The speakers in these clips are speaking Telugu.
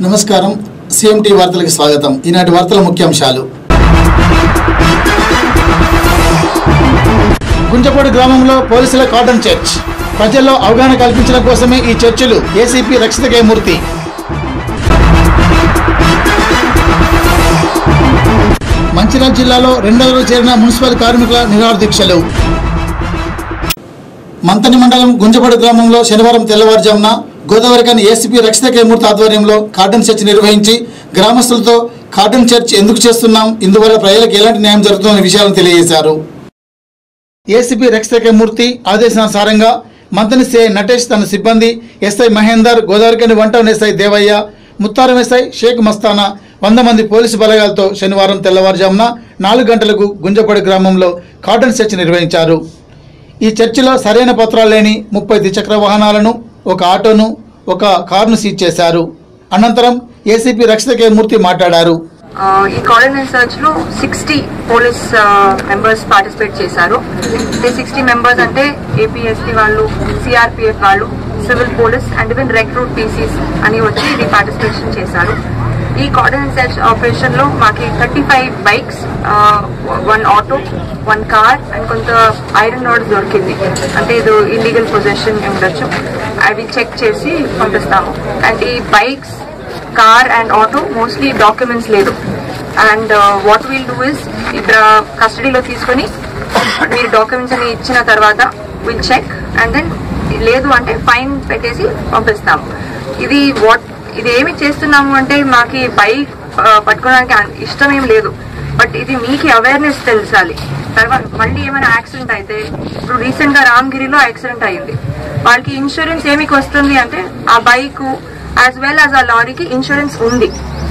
నమస్కారం సిఎంటి వార్తలకు స్వాగతం ఈనాటి వార్తల ముఖ్యాంశాలు గుంజపాడు గ్రామంలో పోలీసుల కాటన్ చర్చ్ ప్రజల్లో అవగాహన కల్పించడం కోసమే ఈ చర్చలు ఏసీపీ రక్షిత కేమూర్తి మంచిర్యాల జిల్లాలో రెండవ రోజు చేరిన మున్సిపల్ కార్మికుల నిరాహార దీక్షలు మంతని మండలం గుంజపాడు గ్రామంలో శనివారం తెల్లవారుజామున గోదావరికని ఏసీపీ రక్షిత కేమూర్తి ఆధ్వర్యంలో కార్టన్ చర్చ్ నిర్వహించి గ్రామస్తులతో కార్టన్ చర్చ్ ఎందుకు చేస్తున్నాం ఇందువల్ల ప్రజలకు ఎలాంటి న్యాయం జరుగుతుందనే విషయాలను తెలియజేశారు ఏసీపీ రక్షిత కేమూర్తి ఆదేశానుసారంగా మంతని సిఐ నటేష్ తన సిబ్బంది SI Mahender Godavarikhani one town SI Devayya Muttaram SI Sheikh మస్తానా వంద మంది పోలీసు బలగాలతో శనివారం తెల్లవారుజామున నాలుగు గంటలకు గుంజపాడు గ్రామంలో కార్టన్ చర్చ్ నిర్వహించారు ఈ చర్చిలో సరైన పత్రాలు లేని ముప్పై ద్విచక్ర వాహనాలను ఒక ఆటోను ఒక కారును సీజ్ చేశారు అనంతరం ఏసీపీ రక్షిత కే మూర్తి మాట్లాడారు ఆ, ఈ కోఆర్డినేట్ సర్చ్ లో సిక్స్టీ పోలీస్ మెంబర్స్ పార్టిసిపేట్ చేశారు ఈ సిక్స్టీ మెంబర్స్ అంటే ఏపీఎస్పీ వాళ్ళు సిఆర్పిఎఫ్ వాళ్ళు civil police and even recruit PCs అని వచ్చి ఇది పార్టిసిపేషన్ చేశారు ఈ కోఆర్డినేట్ సర్చ్ ఆపరేషన్ లో మాకి thirty five bikes one auto one car and కొంత ఐరన్ రాడ్ దొరికింది అంటే ఇది ఇల్లీగల్ పొజిషన్ ఉండొచ్చు అవి చెక్ చేసి పంపిస్తాము అండ్ ఈ bikes car and auto mostly documents లేదు and what will do is ఇక్కడ కస్టడీలో తీసుకొని మీరు డాక్యుమెంట్స్ అని ఇచ్చిన తర్వాత విల్ చెక్ అండ్ దెన్ లేదు అంటే ఫైన్ పెట్టేసి పంపిస్తాము ఇది వాట్ ఇది ఏమి చేస్తున్నాము అంటే మాకి బైక్ పట్టుకోవడానికి అన్- ఇష్టం ఏం లేదు బట్ ఇది మీకు అవేర్నెస్ తెలుసాలి తర్వాత మళ్ళీ ఏమైనా యాక్సిడెంట్ అయితే ఇప్పుడు రీసెంట్ గా రామగిరిలో యాక్సిడెంట్ అయింది వాళ్ళకి ఇన్సూరెన్స్ ఏమికి వస్తుంది అంటే ఆ బైక్ యాజ్ వెల్ యాజ్ ఆ లారీకి ఇన్సూరెన్స్ ఉంది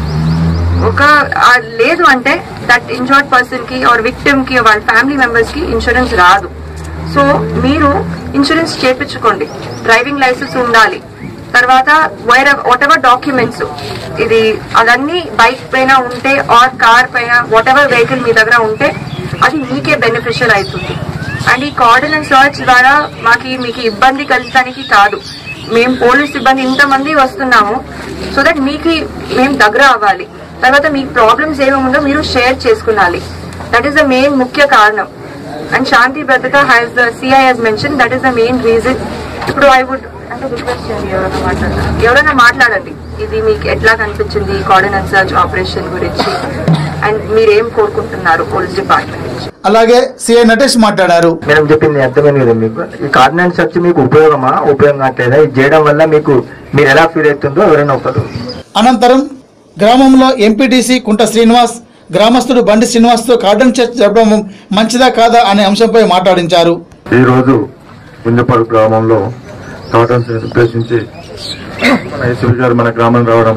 ఒక ఆ లేదు అంటే దట్ ఇంజర్డ్ పర్సన్ కి ఆర్ విక్టిమ్ కి వాళ్ళ ఫ్యామిలీ మెంబర్స్ కి ఇన్సూరెన్స్ రాదు సో మీరు ఇన్సూరెన్స్ చేపించుకోండి డ్రైవింగ్ లైసెన్స్ ఉండాలి తర్వాత వైర్ వాట్ ఎవర్ డాక్యుమెంట్స్ ఇది అదన్నీ బైక్ పైన ఉంటే ఆర్ కార్ పైన వాట్ ఎవర్ వెహికల్ మీ దగ్గర ఉంటే అది మీకే బెనిఫిషియల్ అవుతుంది అండ్ ఈ కోఆర్డినెన్స్ సర్చ్ ద్వారా మాకి మీకు ఇబ్బంది కలిగడానికి కాదు మేము పోలీస్ సిబ్బంది ఇంతమంది వస్తున్నాము సో దట్ మీకు మేము దగ్గర అవ్వాలి తర్వాత మీ ప్రాబ్లమ్స్ ఏమేమి ఉందో మీరు షేర్ చేసుకునాలి దట్ ఈస్ ద మెయిన్ ముఖ్య కారణం అండ్ శాంతి భద్రత has the CI has mention that is the main reason ఇప్పుడు ఐ వుడ్ అంటే రిక్వెస్ట్ చేయండి ఎవరైనా మాట్లాడారు ఎవరైనా మాట్లాడండి ఇది మీకు ఎట్లా కనిపించింది కోఆర్డినేట్ సర్చ్ ఆపరేషన్ గురించి అండ్ మీరేం కోరుకుంటున్నారు పోలీస్ డిపార్ట్మెంట్ నుంచి అలాగే సిఐ నటేష్ మాట్లాడారు మేడం చెప్పింది అర్థమైంది కదా మీకు ఈ కార్డినెన్స్ వచ్చి మీకు ఉపయోగమా ఉపయోగం కావట్లేదా ఇది చేయడం వల్ల మీకు మీరు ఎలా ఫీల్ అవుతుందో ఎవరైనా ఒకరు అనంతరం గ్రామంలో ఎంపీటీసీ కుంట శ్రీనివాస్ గ్రామస్తుడు బండి శ్రీనివాస్తో కార్డన్ చర్చ్ జరపడం మంచిదా కాదా అనే అంశంపై మాట్లాడించారు ఈ రోజు గుంజపాడు గ్రామంలో కాటన్స్ ఉద్దేశించి మన ఏసీపీ గారు మన గ్రామం రావడం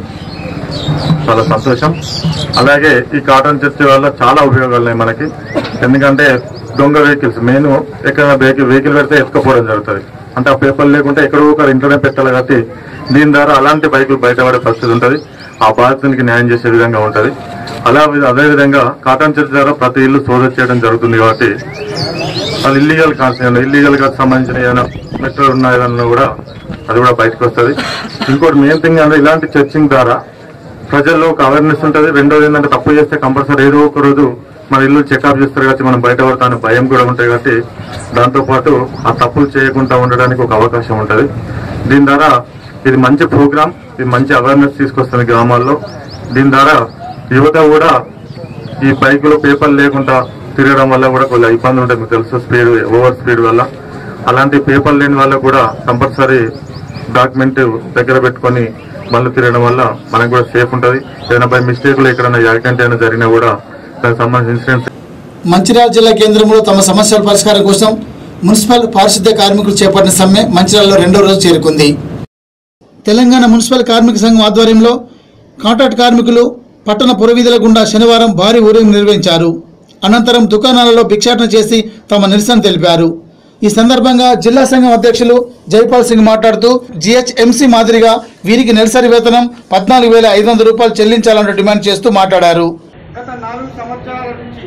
చాలా సంతోషం అలాగే ఈ కాటన్ చర్చ్ వల్ల చాలా ఉపయోగాలు ఉన్నాయి మనకి ఎందుకంటే దొంగ వెహికల్స్ మెయిన్ ఎక్కడైనా వెహికల్ వెహికల్ పెడితే ఎత్తుకపోవడం జరుగుతుంది అంటే ఆ పేపర్ లేకుంటే ఎక్కడో ఒకరు ఇంట్లోనే పెట్టాలి కాబట్టి దీని ద్వారా అలాంటి బైకులు బయటపడే పరిస్థితి ఉంటుంది ఆ బాధితునికి న్యాయం చేసే విధంగా ఉంటుంది అలా అదే విధంగా కాటన్ చర్చ్ ద్వారా ప్రతి ఇల్లు సోదా చేయడం జరుగుతుంది కాబట్టి వాళ్ళు ఇల్లీగల్ కాన్సెప్ట్ ఇల్లీగల్ గా సంబంధించిన ఏదైనా మెట్రో ఉన్న ఏదన్నా కూడా అది కూడా బయటకు వస్తుంది ఇంకోటి మెయిన్ థింగ్ అంటే ఇలాంటి చర్చింగ్ ద్వారా ప్రజల్లో ఒక అవేర్నెస్ ఉంటుంది రెండోది ఏంటంటే తప్పు చేస్తే కంపల్సరీ ఏదో ఒక రోజు మన ఇల్లు చెకప్ చేస్తారు కాబట్టి మనం బయట పడతానే భయం కూడా ఉంటుంది కాబట్టి దాంతో పాటు ఆ తప్పులు చేయకుండా ఉండడానికి ఒక అవకాశం ఉంటుంది దీని ద్వారా ఇది మంచి ప్రోగ్రామ్ ఇది మంచి అవేర్నెస్ తీసుకొస్తుంది గ్రామాల్లో దీని ద్వారా యువత కూడా ఈ బైకులో పేపర్ లేకుండా తిరగడం వల్ల కూడా కొన్ని ఇబ్బందులు ఉంటాయి మీకు తెలుసు స్పీడ్ ఓవర్ స్పీడ్ వల్ల అలాంటి పేపర్ లేని వల్ల కూడా కంపల్సరీ డాక్యుమెంట్ దగ్గర పెట్టుకొని మళ్ళీ తిరగడం వల్ల మనకు కూడా సేఫ్ ఉంటుంది ఏదైనా బై మిస్టేక్ లో ఎక్కడైనా యాక్సిడెంట్ అయినా జరిగినా కూడా దానికి సంబంధించిన ఇన్సిడెంట్స్ మంచిర్యాల జిల్లా కేంద్రంలో తమ సమస్యల పరిష్కారం కోసం మున్సిపల్ పారిశుద్ధ్య కార్మికులు చేపట్టిన సమ్మె మంచిర్యాలలో రెండో రోజు చేరుకుంది తెలంగాణ మున్సిపల్ కార్మిక సంఘం ఆధ్వర్యంలో కాంట్రాక్ట్ కార్మికులు పట్టణ పురవీధుల గుండా శనివారం భారీ ఊరేగింపు నిర్వహించారు అనంతరం దుకాణాలలో భిక్షాటన చేసి తమ నిరసన తెలిపారు ఈ సందర్భంగా జిల్లా సంఘం అధ్యక్షులు జైపాల్ సింగ్ మాట్లాడుతూ జిహెచ్ఎంసీ మాదిరిగా వీరికి నెలసరి వేతనం పద్నాలుగు వేల ఐదు వందల రూపాయలు చెల్లించాలంటూ డిమాండ్ చేస్తూ మాట్లాడారు గత నాలుగు సంవత్సరాల నుంచి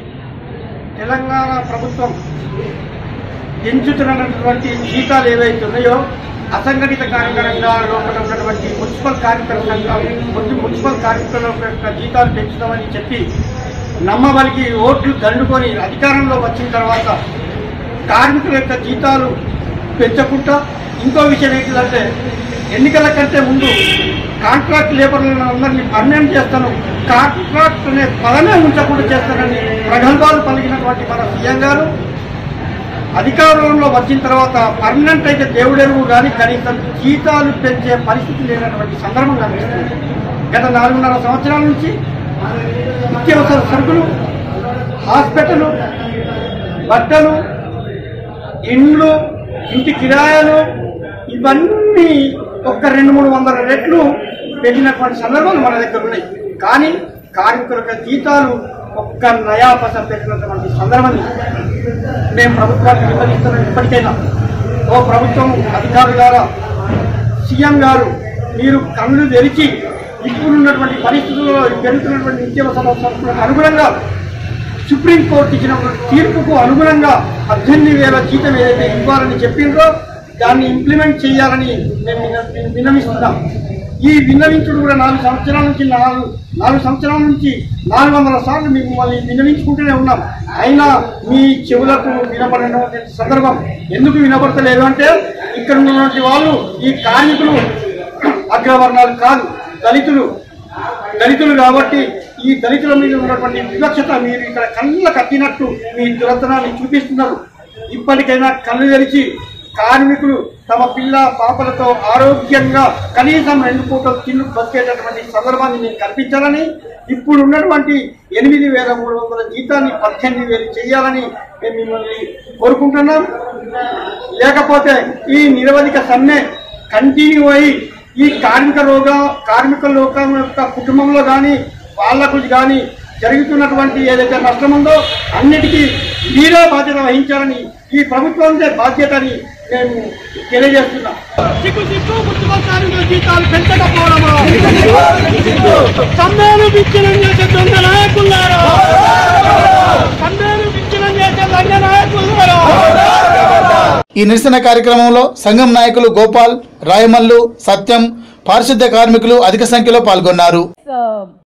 తెలంగాణ ప్రభుత్వం పెంచుతున్నటువంటి జీతాలు ఏవైతే ఉన్నాయో అసంఘటిత కార్మిక రంగాల్లో ఉన్నటువంటి మున్సిపల్ కార్మికుల సంఘం మున్సి- మున్సిపల్ కార్మికుల యొక్క జీతాలు పెంచుతామని చెప్పి నమ్మబలికి ఓట్లు దండుకొని అధికారంలో వచ్చిన తర్వాత కార్మికుల యొక్క జీతాలు పెంచకుండా ఇంకో విషయం ఏంటిదంటే ఎన్నికల కంటే ముందు కాంట్రాక్ట్ లేబర్లను అందరినీ పర్మనెంట్ చేస్తాను కాంట్రాక్ట్ అనే పదమే ఉంచకుండా చేస్తానని ప్రగల్భాలు పలికినటువంటి మన సీఎం గారు అధికారంలో వచ్చిన తర్వాత పర్మనెంట్ అయితే దేవుడెరువు కానీ కనీసం జీతాలు పెంచే పరిస్థితి లేనటువంటి సందర్భం కనిపిస్తుంది గత నాలుగున్నర సంవత్సరాల నుంచి నిత్యావసర సరుకులు హాస్పిటల్ బట్టలు ఇండ్లు ఇంటి కిరాయాలు ఇవన్నీ ఒక్క రెండు మూడు వందల రెట్లు పెరిగినటువంటి సందర్భాలు మన దగ్గర ఉన్నాయి కానీ కార్మికుల జీతాలు ఒక్క నయాపస పెట్టినటువంటి సందర్భం మేము ప్రభుత్వానికి విన్నవిస్తున్నాం ఇప్పటికైనా ఓ ప్రభుత్వం అధికారులారా సీఎం గారు మీరు కళ్ళు తెరిచి ఇప్పుడున్నటువంటి పరిస్థితుల్లో పెరుగుతున్నటువంటి నిత్యావసర సరుకులకు అనుగుణంగా సుప్రీంకోర్టు ఇచ్చిన తీర్పుకు అనుగుణంగా పద్దెనిమిది వేల జీతం ఏదైతే ఇవ్వాలని చెప్పిండ్రో దాన్ని ఇంప్లిమెంట్ చేయాలని మేము విన్న- విన్నవిస్తున్నాం ఈ విన్నవించుడు కూడా నాలుగు సంవత్సరాల నుంచి నాలుగు నాలుగు సంవత్సరాల నుంచి నాలుగు వందల సార్లు మేము మళ్ళీ విన్నవించుకుంటూనే ఉన్నాం అయినా మీ చెవులకు వినపడినటువంటి సందర్భం ఎందుకు వినపడతలేదు అంటే ఇక్కడ ఉన్నటువంటి వాళ్ళు ఈ కార్మికులు అగ్రవర్ణాలు కాదు దళితులు దళితులు కాబట్టి ఈ దళితుల మీద ఉన్నటువంటి వివక్షత మీరు ఇక్కడ కళ్ళ కట్టినట్టు మీ దురతనాన్ని చూపిస్తున్నారు ఇప్పటికైనా కళ్ళు తెరిచి కార్మికులు తమ పిల్ల పాపలతో ఆరోగ్యంగా కనీసం రెండు పూటలు తిన్ను బతికేటటువంటి సందర్భాన్ని నేను కల్పించాలని ఇప్పుడు ఉన్నటువంటి ఎనిమిది వేల మూడు వందల జీతాన్ని పద్దెనిమిది వేలు చేయాలని మేము మిమ్మల్ని కోరుకుంటున్నాం లేకపోతే ఈ నిరవధిక సమ్మె కంటిన్యూ అయి ఈ కార్మిక రోగ కార్మిక లోకం యొక్క కుటుంబంలో కానీ వాళ్లకు కానీ జరుగుతున్నటువంటి ఏదైతే నష్టం ఉందో అన్నిటికీ మీరే బాధ్యత వహించాలని ఈ ప్రభుత్వందే బాధ్యత అని మేము తెలియజేస్తున్నాం సిగ్గు సిగ్గు మున్సిపల్ కార్మికుల జీతాలు పెంచకపోవడమా సమ్మెను విచ్ఛిన్నం చేసే దొంగ నాయకులారా సమ్మెను విచ్ఛిన్నం చేసే దొంగ నాయకులారా ఈ నిరసన కార్యక్రమంలో సంఘం నాయకులు గోపాల్ రాయమల్లు సత్యం పారిశుద్ధ్య కార్మికులు అధిక సంఖ్యలో పాల్గొన్నారు uh,